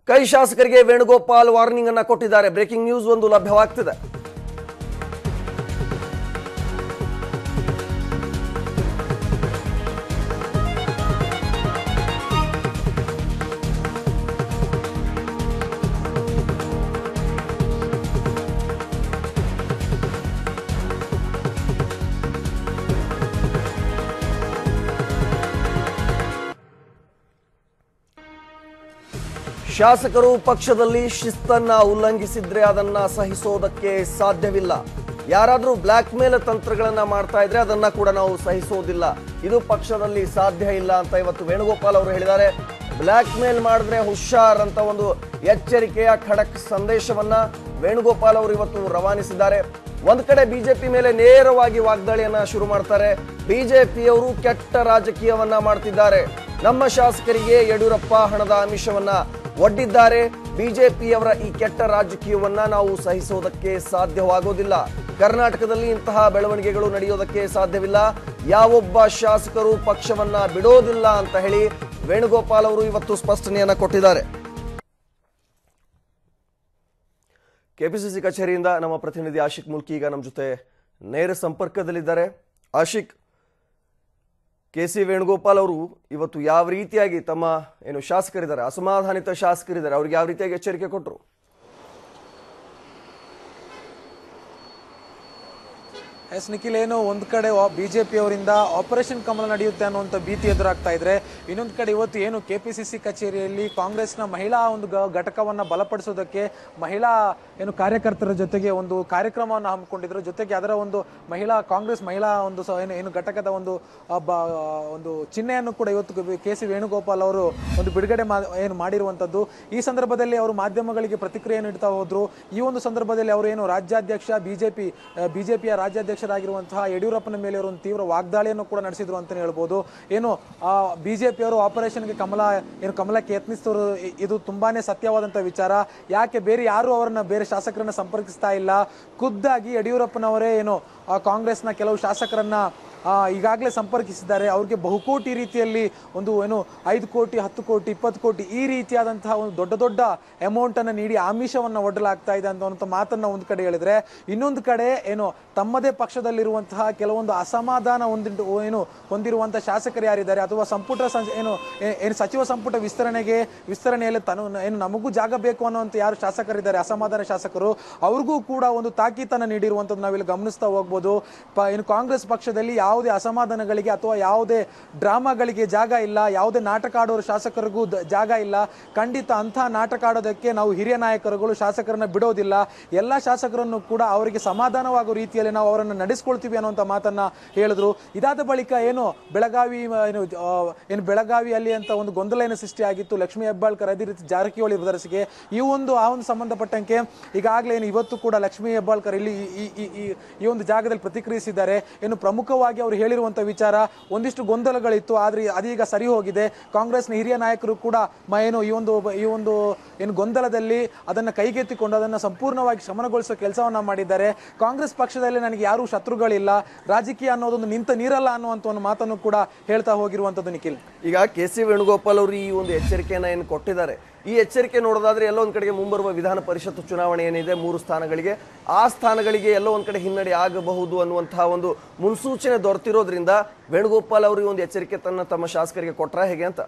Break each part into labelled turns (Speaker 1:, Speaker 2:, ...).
Speaker 1: ಕೈ ಶಾಸಕರಿಗೆ ವೇಣುಗೋಪಾಲ್ ವಾರ್ನಿಂಗ್ ಅನ್ನ ಕೊಟ್ಟಿದ್ದಾರೆ ಬ್ರೇಕಿಂಗ್ ನ್ಯೂಸ್ ಒಂದು ಲಭ್ಯವಾಗ್ತಿದೆ ಶಾಸಕರು ಪಕ್ಷದಲ್ಲಿ ಶಿಸ್ತನ್ನ ಉಲ್ಲಂಘಿಸಿದ್ರೆ ಅದನ್ನ ಸಹಿಸೋದಕ್ಕೆ ಸಾಧ್ಯವಿಲ್ಲ ಯಾರಾದ್ರೂ ಬ್ಲಾಕ್ ಮೇಲ್ ತಂತ್ರಗಳನ್ನ ಮಾಡ್ತಾ ಇದ್ರೆ ಅದನ್ನ ಕೂಡ ನಾವು ಸಹಿಸೋದಿಲ್ಲ ಇದು ಪಕ್ಷದಲ್ಲಿ ಸಾಧ್ಯ ಇಲ್ಲ ಅಂತ ಇವತ್ತು ವೇಣುಗೋಪಾಲ್ ಅವರು ಹೇಳಿದ್ದಾರೆ ಬ್ಲಾಕ್ ಮೇಲ್ ಮಾಡಿದ್ರೆ ಹುಷಾರ್ ಅಂತ ಒಂದು ಎಚ್ಚರಿಕೆಯ ಖಡಕ್ ಸಂದೇಶವನ್ನ ವೇಣುಗೋಪಾಲ್ ಅವರು ಇವತ್ತು ರವಾನಿಸಿದ್ದಾರೆ ಒಂದ್ ಕಡೆ ಬಿಜೆಪಿ ಮೇಲೆ ನೇರವಾಗಿ ವಾಗ್ದಾಳಿಯನ್ನ ಶುರು ಮಾಡ್ತಾರೆ ಬಿಜೆಪಿಯವರು ಕೆಟ್ಟ ರಾಜಕೀಯವನ್ನ ಮಾಡ್ತಿದ್ದಾರೆ ನಮ್ಮ ಶಾಸಕರಿಗೆ ಯಡಿಯೂರಪ್ಪ ಹಣದ ಆಮಿಷವನ್ನ ಒಡ್ಡಿದ್ದಾರೆ ಬಿಜೆಪಿಯವರ ಈ ಕೆಟ್ಟ ರಾಜಕೀಯವನ್ನ ನಾವು ಸಹಿಸೋದಕ್ಕೆ ಸಾಧ್ಯವಾಗೋದಿಲ್ಲ ಕರ್ನಾಟಕದಲ್ಲಿ ಇಂತಹ ಬೆಳವಣಿಗೆಗಳು ನಡೆಯೋದಕ್ಕೆ ಸಾಧ್ಯವಿಲ್ಲ ಯಾವೊಬ್ಬ ಶಾಸಕರು ಪಕ್ಷವನ್ನ ಬಿಡೋದಿಲ್ಲ ಅಂತ ಹೇಳಿ ವೇಣುಗೋಪಾಲ್ ಅವರು ಇವತ್ತು ಸ್ಪಷ್ಟನೆಯನ್ನ ಕೊಟ್ಟಿದ್ದಾರೆ ಕೆಪಿಸಿಸಿ ಕಚೇರಿಯಿಂದ ನಮ್ಮ ಪ್ರತಿನಿಧಿ ಆಶಿಕ್ ಮುಲ್ಕಿ ಈಗ ನಮ್ಮ ಜೊತೆ ನೇರ ಸಂಪರ್ಕದಲ್ಲಿದ್ದಾರೆ ಆಶಿಕ್ ಕೆ ಸಿ ವೇಣುಗೋಪಾಲ್ ಅವರು ಇವತ್ತು ಯಾವ ರೀತಿಯಾಗಿ ತಮ್ಮ ಏನು ಶಾಸಕರಿದ್ದಾರೆ ಅಸಮಾಧಾನಿತ ಶಾಸಕರಿದ್ದಾರೆ ಅವ್ರಿಗೆ ಯಾವ ರೀತಿಯಾಗಿ ಎಚ್ಚರಿಕೆ ಕೊಟ್ಟರು
Speaker 2: ಎಸ್ ನಿಖಿಲ್ ಏನು ಒಂದು ಕಡೆ ಬಿಜೆಪಿ ಅವರಿಂದ ಆಪರೇಷನ್ ಕಮಲ ನಡೆಯುತ್ತೆ ಅನ್ನುವಂಥ ಭೀತಿ ಎದುರಾಗ್ತಾ ಇದ್ರೆ ಇನ್ನೊಂದು ಕಡೆ ಇವತ್ತು ಏನು ಕೆ ಪಿ ಸಿ ಸಿ ಕಚೇರಿಯಲ್ಲಿ ಕಾಂಗ್ರೆಸ್ನ ಮಹಿಳಾ ಒಂದು ಗ- ಘಟಕವನ್ನ ಬಲಪಡಿಸೋದಕ್ಕೆ ಮಹಿಳಾ ಏನು ಕಾರ್ಯಕರ್ತರ ಜೊತೆಗೆ ಒಂದು ಕಾರ್ಯಕ್ರಮವನ್ನು ಹಮ್ಮಿಕೊಂಡಿದ್ರು ಜೊತೆಗೆ ಅದರ ಒಂದು ಮಹಿಳಾ ಕಾಂಗ್ರೆಸ್ ಮಹಿಳಾ ಒಂದು ಸ- ಏನು ಏನು ಘಟಕದ ಒಂದು ಆ, ಬ- ಒಂದು ಚಿಹ್ನೆಯನ್ನು ಕೂಡ ಇವತ್ತು ಕೆ ಸಿ ವೇಣುಗೋಪಾಲ್ ಅವರು ಒಂದು ಬಿಡುಗಡೆ ಮಾ- ಏನು ಮಾಡಿರುವಂತದ್ದು ಈ ಸಂದರ್ಭದಲ್ಲಿ ಅವರು ಮಾಧ್ಯಮಗಳಿಗೆ ಪ್ರತಿಕ್ರಿಯೆ ನೀಡ್ತಾ ಹೋದ್ರು ಈ ಒಂದು ಸಂದರ್ಭದಲ್ಲಿ ಅವರು ಏನು ರಾಜ್ಯಾಧ್ಯಕ್ಷ ಬಿಜೆಪಿ ಬಿಜೆಪಿಯ ರಾಜ್ಯಾಧ್ಯಕ್ಷರಾಗಿರುವಂತಹ ಯಡಿಯೂರಪ್ಪನ ಮೇಲೆ ಅವರು ಒಂದು ತೀವ್ರ ವಾಗ್ದಾಳಿಯನ್ನು ಕೂಡ ನಡೆಸಿದ್ರು ಅಂತಾನೆ ಹೇಳ್ಬೋದು ಏನು ಬಿಜೆಪಿ ಅವರು ಆಪರೇಷನ್ಗೆ ಕಮಲ ಏನು ಕಮಲಕ್ಕೆ ಯತ್ನಿಸಿದ್ರು ಇ- ಇದು ತುಂಬಾನೇ ಸತ್ಯವಾದಂತಹ ವಿಚಾರ ಯಾಕೆ ಬೇರೆ ಯಾರು ಅವರನ್ನ ಬೇರೆ ಶಾಸಕರನ್ನ ಸಂಪರ್ಕಿಸ್ತಾ ಇಲ್ಲ ಖುದ್ದಾಗಿ ಯಡಿಯೂರಪ್ಪನವರೇ ಏನು ಆ, ಕಾಂಗ್ರೆಸ್ನ ಕೆಲವು ಶಾಸಕರನ್ನ ಆ, ಈಗಾಗಲೇ ಸಂಪರ್ಕಿಸಿದ್ದಾರೆ ಅವ್ರಿಗೆ ಬಹುಕೋಟಿ ರೀತಿಯಲ್ಲಿ ಒಂದು ಏನು ಐದು ಕೋಟಿ ಹತ್ತು ಕೋಟಿ ಇಪ್ಪತ್ತು ಕೋಟಿ ಈ ರೀತಿಯಾದಂತಹ ಒಂದು ದೊಡ್ಡ ದೊಡ್ಡ ಅಮೌಂಟ್ ಅನ್ನ ನೀಡಿ ಆಮಿಷವನ್ನ ಒಡ್ಡಲಾಗ್ತಾ ಇದೆ ಅಂತ ಮಾತನ್ನ ಒಂದು ಕಡೆ ಹೇಳಿದ್ರೆ ಇನ್ನೊಂದು ಕಡೆ ಏನು ತಮ್ಮದೇ ಪಕ್ಷದಲ್ಲಿರುವಂತಹ ಕೆಲವೊಂದು ಅಸಮಾಧಾನ ಹೊಂದಿದ್ದು ಏನು ಹೊಂದಿರುವಂತಹ ಶಾಸಕರು ಯಾರಿದ್ದಾರೆ ಅಥವಾ ಸಂಪುಟ ಸಂ- ಏನು ಏ- ಏನು ಸಚಿವ ಸಂಪುಟ ವಿಸ್ತರಣೆಗೆ ವಿಸ್ತರಣೆಯಲ್ಲಿ ತನು ಏನು ನಮಗೂ ಜಾಗ ಬೇಕು ಅನ್ನುವಂತ ಯಾರು ಶಾಸಕರಿದ್ದಾರೆ ಅಸಮಾಧಾನ ಶಾಸಕರು ಅವ್ರಿಗೂ ಕೂಡ ಒಂದು ತಾಕೀತನ್ನ ನೀಡಿರುವಂತದ್ದು ನಾವಿಲ್ಲಿ ಗಮನಿಸ್ತಾ ಹೋಗ್ಬೋದು ಪ- ಏನು ಕಾಂಗ್ರೆಸ್ ಪಕ್ಷದಲ್ಲಿ ಯಾವುದೇ ಅಸಮಾಧಾನಗಳಿಗೆ ಅಥವಾ ಯಾವುದೇ ಡ್ರಾಮಾಗಳಿಗೆ ಜಾಗ ಇಲ್ಲ ಯಾವುದೇ ನಾಟಕ ಆಡೋರು ಶಾಸಕರಿಗೂ ದ- ಜಾಗ ಇಲ್ಲ ಖಂಡಿತ ಅಂತಹ ನಾಟಕ ಆಡೋದಕ್ಕೆ ನಾವು ಹಿರಿಯ ನಾಯಕರುಗಳು ಶಾಸಕರನ್ನ ಬಿಡೋದಿಲ್ಲ ಎಲ್ಲ ಶಾಸಕರನ್ನು ಕೂಡ ಅವರಿಗೆ ಸಮಾಧಾನವಾಗುವ ರೀತಿಯಲ್ಲಿ ನಾವು ಅವರನ್ನು ನಡೆಸ್ಕೊಳ್ತೀವಿ ಅನ್ನುವಂಥ ಮಾತನ್ನ ಹೇಳಿದ್ರು ಇದಾದ ಬಳಿಕ ಏನು ಬೆಳಗಾವಿ ಮ, ಏನು ಆ, ಏನು ಬೆಳಗಾವಿಯಲ್ಲಿ ಅಂತ ಒಂದು ಗೊಂದಲ ಏನು ಸೃಷ್ಟಿಯಾಗಿತ್ತು ಲಕ್ಷ್ಮೀ ಹೆಬ್ಬಾಳ್ಕರ್ ಅದೇ ರೀತಿ ಜಾರಕಿಹೊಳಿ ಬ್ರದರ್ಸ್ಗೆ ಈ ಒಂದು ಆ ಒಂದು ಸಂಬಂಧಪಟ್ಟಂಗೆ ಈಗಾಗಲೇ ಏನು ಇವತ್ತು ಕೂಡ ಲಕ್ಷ್ಮೀ ಹೆಬ್ಬಾಳ್ಕರ್ ಇಲ್ಲಿ ಈ- ಈ- ಈ- ಈ- ಈ ಒಂದು ಜಾಗದಲ್ಲಿ ಪ್ರತಿಕ್ರಿಯಿಸಿದ್ದಾರೆ ಏನು ಪ್ರಮುಖವಾಗಿ ಅವರು ಹೇಳಿರುವಂತ ವಿಚಾರ ಒಂದಿಷ್ಟು ಗೊಂದಲಗಳಿತ್ತು ಆದ್ರೆ ಅದೀಗ ಸರಿ ಹೋಗಿದೆ ಕಾಂಗ್ರೆಸ್ನ ಹಿರಿಯ ನಾಯಕರು ಕೂಡ ಮ- ಏನು ಈ ಒಂದು ಈ ಒಂದು ಏನು ಗೊಂದಲದಲ್ಲಿ ಅದನ್ನ ಕೈಗೆತ್ತಿಕೊಂಡು ಅದನ್ನ ಸಂಪೂರ್ಣವಾಗಿ ಶಮನಗೊಳಿಸೋ ಕೆಲಸವನ್ನ ಮಾಡಿದ್ದಾರೆ ಕಾಂಗ್ರೆಸ್ ಪಕ್ಷದಲ್ಲಿ ನನಗೆ ಯಾರೂ ಶತ್ರುಗಳಿಲ್ಲ ರಾಜಕೀಯ ಅನ್ನೋದೊಂದು ನಿಂತ ನೀರಲ್ಲ ಅನ್ನುವಂತ ಒಂದು ಮಾತನ್ನು ಕೂಡ ಹೇಳ್ತಾ ಹೋಗಿರುವಂತದ್ದು ನಿಖಿಲ್
Speaker 1: ಈಗ ಕೆ ಸಿ ವೇಣುಗೋಪಾಲ್ ಅವರು ಈ ಒಂದು ಎಚ್ಚರಿಕೆಯನ್ನ ಏನು ಕೊಟ್ಟಿದ್ದಾರೆ ಈ ಎಚ್ಚರಿಕೆ ನೋಡೋದಾದ್ರೆ ಎಲ್ಲೋ ಒಂದ್ ಕಡೆಗೆ ಮುಂಬರುವ ವಿಧಾನ ಪರಿಷತ್ ಚುನಾವಣೆ ಏನಿದೆ ಮೂರು ಸ್ಥಾನಗಳಿಗೆ ಆ ಸ್ಥಾನಗಳಿಗೆ ಎಲ್ಲೋ ಒಂದ್ ಕಡೆ ಹಿನ್ನಡೆ ಆಗಬಹುದು ಅನ್ನುವಂತಹ ಒಂದು ಮುನ್ಸೂಚನೆ ದೊರೆತಿರೋದ್ರಿಂದ ವೇಣುಗೋಪಾಲ್ ಅವರು ಈ ಒಂದು ಎಚ್ಚರಿಕೆ ತನ್ನ ತಮ್ಮ ಶಾಸಕರಿಗೆ ಕೊಟ್ರ ಹೇಗೆ ಅಂತ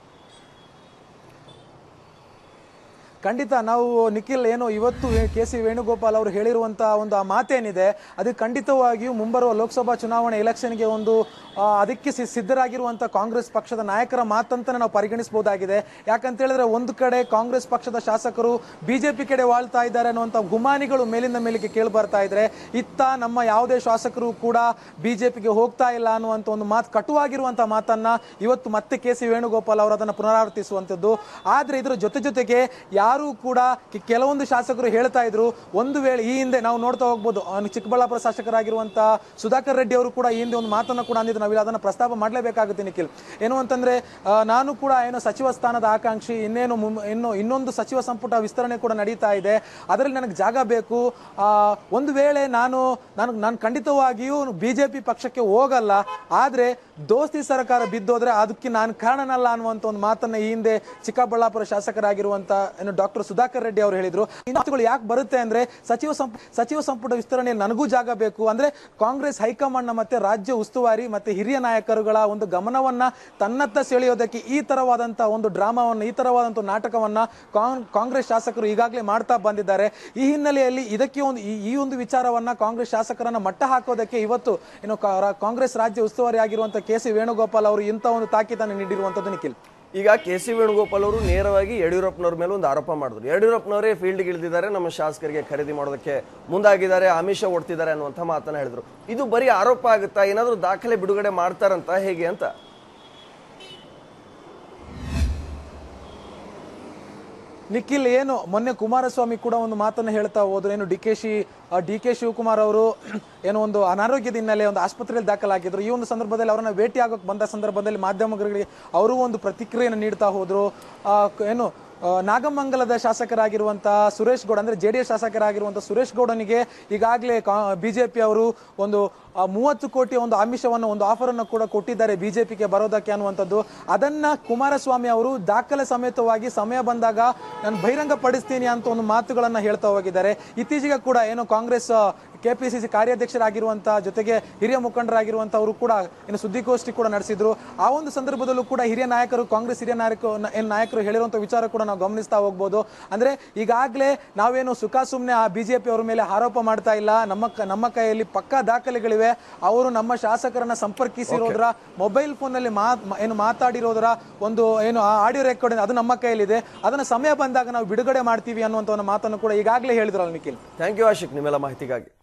Speaker 2: ಖಂಡಿತ ನಾವು ನಿಖಿಲ್ ಏನು ಇವತ್ತು ಕೆ ಸಿ ವೇಣುಗೋಪಾಲ್ ಅವರು ಹೇಳಿರುವಂತಹ ಒಂದು ಆ ಮಾತೇನಿದೆ ಅದು ಖಂಡಿತವಾಗಿಯೂ ಮುಂಬರುವ ಲೋಕಸಭಾ ಚುನಾವಣೆ ಎಲೆಕ್ಷನ್ಗೆ ಒಂದು ಆ, ಅದಕ್ಕೆ ಸಿ- ಸಿದ್ಧರಾಗಿರುವಂತಹ ಕಾಂಗ್ರೆಸ್ ಪಕ್ಷದ ನಾಯಕರ ಮಾತಂತಾನೆ ನಾವು ಪರಿಗಣಿಸಬಹುದಾಗಿದೆ ಯಾಕಂತ ಹೇಳಿದ್ರೆ ಒಂದು ಕಡೆ ಕಾಂಗ್ರೆಸ್ ಪಕ್ಷದ ಶಾಸಕರು ಬಿಜೆಪಿ ಕಡೆ ವಾಳ್ತಾ ಇದ್ದಾರೆ ಅನ್ನುವಂಥ ಗುಮಾನಿಗಳು ಮೇಲಿಂದ ಮೇಲಿಗೆ ಕೇಳಿ ಬರ್ತಾ ಇದ್ರೆ ಇತ್ತ ನಮ್ಮ ಯಾವುದೇ ಶಾಸಕರು ಕೂಡ ಬಿಜೆಪಿಗೆ ಹೋಗ್ತಾ ಇಲ್ಲ ಅನ್ನುವಂಥ ಒಂದು ಮಾತು ಕಟುವಾಗಿರುವಂತಹ ಮಾತನ್ನ ಇವತ್ತು ಮತ್ತೆ ಕೆ ಸಿ ವೇಣುಗೋಪಾಲ್ ಅವರು ಅದನ್ನು ಪುನರಾವರ್ತಿಸುವಂಥದ್ದು ಆದ್ರೆ ಇದರ ಜೊತೆ ಜೊತೆಗೆ ಯಾರು ಕೂಡ ಕೆ- ಕೆಲವೊಂದು ಶಾಸಕರು ಹೇಳ್ತಾ ಇದ್ರು ಒಂದು ವೇಳೆ ಈ ಹಿಂದೆ ನಾವು ನೋಡ್ತಾ ಹೋಗ್ಬೋದು ಆ, ಚಿಕ್ಕಬಳ್ಳಾಪುರ ಶಾಸಕರಾಗಿರುವಂತಹ ಸುಧಾಕರ್ ರೆಡ್ಡಿ ಅವರು ಕೂಡ ಈ ಹಿಂದೆ ಒಂದು ಮಾತನ್ನ ಕೂಡ ಅಂದಿದ್ದು ನಾವಿಲ್ಲಿ ಅದನ್ನ ಪ್ರಸ್ತಾಪ ಮಾಡಲೇಬೇಕಾಗುತ್ತೆ ನಿಖಿಲ್ ಏನು ಅಂತಂದ್ರೆ ಆ, ನಾನು ಕೂಡ ಏನು ಸಚಿವ ಸ್ಥಾನದ ಆಕಾಂಕ್ಷಿ ಇನ್ನೇನು ಮುಂ- ಇನ್ನು ಇನ್ನೊಂದು ಸಚಿವ ಸಂಪುಟ ವಿಸ್ತರಣೆ ಕೂಡ ನಡೀತಾ ಇದೆ ಅದರಲ್ಲಿ ನನಗೆ ಜಾಗ ಬೇಕು ಆ, ಒಂದು ವೇಳೆ ನಾನು ನಾನು ನಾನು ಖಂಡಿತವಾಗಿಯೂ ಬಿಜೆಪಿ ಪಕ್ಷಕ್ಕೆ ಹೋಗಲ್ಲ ಆದ್ರೆ ದೋಸ್ತಿ ಸರ್ಕಾರ ಬಿದ್ದೋದ್ರೆ ಅದಕ್ಕೆ ನಾನು ಕಾರಣನಲ್ಲ ಅನ್ನುವಂತ ಒಂದು ಮಾತನ್ನ ಈ ಹಿಂದೆ ಚಿಕ್ಕಬಳ್ಳಾಪುರ ಶಾಸಕರಾಗಿರುವಂತ ಏನು ಡಾಕ್ಟರ್ ಸುಧಾಕರ್ ರೆಡ್ಡಿ ಅವರು ಹೇಳಿದ್ರು ಈ ಮಾತುಗಳು ಯಾಕೆ ಬರುತ್ತೆ ಅಂದ್ರೆ ಸಚಿವ ಸಂಪು ಸಚಿವ ಸಂಪುಟ ವಿಸ್ತರಣೆಯಲ್ಲಿ ನನಗೂ ಜಾಗ ಬೇಕು ಅಂದ್ರೆ ಕಾಂಗ್ರೆಸ್ ಹೈಕಮಾಂಡ್ ಮತ್ತೆ ರಾಜ್ಯ ಉಸ್ತುವಾರಿ ಮತ್ತೆ ಹಿರಿಯ ನಾಯಕರುಗಳ ಒಂದು ಗಮನವನ್ನ ತನ್ನತ್ತ ಸೆಳೆಯೋದಕ್ಕೆ ಈ ತರವಾದಂತ ಒಂದು ಡ್ರಾಮಾವನ್ನ ಈ ತರವಾದಂತ ನಾಟಕವನ್ನ ಕಾಂಗ್- ಕಾಂಗ್ರೆಸ್ ಶಾಸಕರು ಈಗಾಗಲೇ ಮಾಡ್ತಾ ಬಂದಿದ್ದಾರೆ ಈ ಹಿನ್ನೆಲೆಯಲ್ಲಿ ಇದಕ್ಕೆ ಒಂದು ಈ- ಈ ಒಂದು ವಿಚಾರವನ್ನ ಕಾಂಗ್ರೆಸ್ ಶಾಸಕರನ್ನ ಮಟ್ಟ ಹಾಕೋದಕ್ಕೆ ಇವತ್ತು ಏನು ಕಾ- ರಾ- ಕಾಂಗ್ರೆಸ್ ರಾಜ್ಯ ಉಸ್ತುವಾರಿ ಆಗಿರುವಂತ ಕೆ ಸಿ ವೇಣುಗೋಪಾಲ್ ಅವರು ಇಂಥ ಒಂದು ತಾಕೀತನ್ನು ನೀಡಿರುವಂತದ್ದು ನಿಖಿಲ್
Speaker 1: ಈಗ ಕೆ ಸಿ ವೇಣುಗೋಪಾಲ್ ಅವರು ನೇರವಾಗಿ ಯಡಿಯೂರಪ್ಪನವ್ರ ಮೇಲೆ ಒಂದು ಆರೋಪ ಮಾಡಿದ್ರು ಯಡಿಯೂರಪ್ಪನವರೇ ಫೀಲ್ಡ್ಗೆ ಇಳಿದಿದ್ದಾರೆ ನಮ್ಮ ಶಾಸಕರಿಗೆ ಖರೀದಿ ಮಾಡೋದಕ್ಕೆ ಮುಂದಾಗಿದ್ದಾರೆ ಆಮಿಷ ಒಡ್ತಿದ್ದಾರೆ ಅನ್ನುವಂಥ ಮಾತನ್ನ ಹೇಳಿದ್ರು ಇದು ಬರೀ ಆರೋಪ ಆಗುತ್ತಾ ಏನಾದರೂ ದಾಖಲೆ ಬಿಡುಗಡೆ ಮಾಡ್ತಾರಂತ ಹೇಗೆ ಅಂತ
Speaker 2: ನಿಖಿಲ್ ಏನು ಮೊನ್ನೆ ಕುಮಾರಸ್ವಾಮಿ ಕೂಡ ಒಂದು ಮಾತನ್ನು ಹೇಳ್ತಾ ಹೋದ್ರು ಏನು ಡಿ ಕೆ ಶಿ ಡಿ ಕೆ ಶಿವಕುಮಾರ್ ಅವರು ಏನೋ ಒಂದು ಅನಾರೋಗ್ಯದ ಹಿನ್ನೆಲೆ ಒಂದು ಆಸ್ಪತ್ರೆಯಲ್ಲಿ ದಾಖಲಾಗಿದ್ರು ಈ ಒಂದು ಸಂದರ್ಭದಲ್ಲಿ ಅವರನ್ನ ಭೇಟಿ ಆಗೋಕೆ ಬಂದ ಸಂದರ್ಭದಲ್ಲಿ ಮಾಧ್ಯಮಗಳಿಗೆ ಅವರು ಒಂದು ಪ್ರತಿಕ್ರಿಯೆಯನ್ನು ನೀಡ್ತಾ ಹೋದ್ರು ಆ, ಕ- ಏನು ಆ, ನಾಗಮಂಗಲದ ಶಾಸಕರಾಗಿರುವಂತಹ ಸುರೇಶ್ ಗೌಡ ಅಂದ್ರೆ ಜೆ ಡಿ ಎಸ್ ಶಾಸಕರಾಗಿರುವಂತಹ ಸುರೇಶ್ ಗೌಡನಿಗೆ ಈಗಾಗಲೇ ಬಿಜೆಪಿ ಅವರು ಒಂದು ಆ, ಮೂವತ್ತು ಕೋಟಿ ಒಂದು ಆಮಿಷವನ್ನು ಒಂದು ಆಫರ್ ಅನ್ನು ಕೂಡ ಕೊಟ್ಟಿದ್ದಾರೆ ಬಿಜೆಪಿಗೆ ಬರೋದಕ್ಕೆ ಅನ್ನುವಂಥದ್ದು ಅದನ್ನ ಕುಮಾರಸ್ವಾಮಿ ಅವರು ದಾಖಲೆ ಸಮೇತವಾಗಿ ಸಮಯ ಬಂದಾಗ ನಾನು ಬಹಿರಂಗ ಪಡಿಸ್ತೀನಿ ಅಂತ ಒಂದು ಮಾತುಗಳನ್ನ ಹೇಳ್ತಾ ಹೋಗಿದ್ದಾರೆ ಇತ್ತೀಚೆಗೆ ಕೂಡ ಏನು ಕಾಂಗ್ರೆಸ್ ಕೆಪಿಸಿಸಿ ಕಾರ್ಯಾಧ್ಯಕ್ಷರಾಗಿರುವಂತಹ ಜೊತೆಗೆ ಹಿರಿಯ ಮುಖಂಡರಾಗಿರುವಂತವರು ಕೂಡ ಏನು ಸುದ್ದಿಗೋಷ್ಠಿ ಕೂಡ ನಡೆಸಿದ್ರು ಆ ಒಂದು ಸಂದರ್ಭದಲ್ಲೂ ಕೂಡ ಹಿರಿಯ ನಾಯಕರು ಕಾಂಗ್ರೆಸ್ ಹಿರಿಯ ನಾಯಕರು ಏನು ನಾಯಕರು ಹೇಳಿರುವಂತ ವಿಚಾರ ಕೂಡ ನಾವು ಗಮನಿಸ್ತಾ ಹೋಗ್ಬೋದು ಅಂದ್ರೆ ಈಗಾಗಲೇ ನಾವೇನು ಸುಖ ಸುಮ್ಮನೆ ಆ ಬಿಜೆಪಿ ಅವರ ಮೇಲೆ ಆರೋಪ ಮಾಡ್ತಾ ಇಲ್ಲ ನಮ್ಮ ಕ- ನಮ್ಮ ಕೈಯಲ್ಲಿ ಪಕ್ಕಾ ದಾಖಲೆಗಳಿವೆ ಅವರು ನಮ್ಮ ಶಾಸಕರನ್ನ ಸಂಪರ್ಕಿಸಿರೋದ್ರ ಮೊಬೈಲ್ ಫೋನ್ ನಲ್ಲಿ ಮಾತ್ ಮ- ಏನು ಮಾತಾಡಿರೋದ್ರ ಒಂದು ಏನು ಆಡಿಯೋ ರೆಕಾರ್ಡ್ ಅದು ನಮ್ಮ ಕೈಯಲ್ಲಿದೆ ಅದನ್ನ ಸಮಯ ಬಂದಾಗ ನಾವು ಬಿಡುಗಡೆ ಮಾಡ್ತೀವಿ ಅನ್ನುವಂತ ಒಂದು ಮಾತನ್ನು ಕೂಡ ಈಗಾಗಲೇ ಹೇಳಿದ್ರಲ್ಲ ನಿಖಿಲ್
Speaker 1: ಥ್ಯಾಂಕ್ ಯು ಆಶಿಕ್ ನಿಮ್ಮೆಲ್ಲ ಮಾಹಿತಿಗಾಗಿ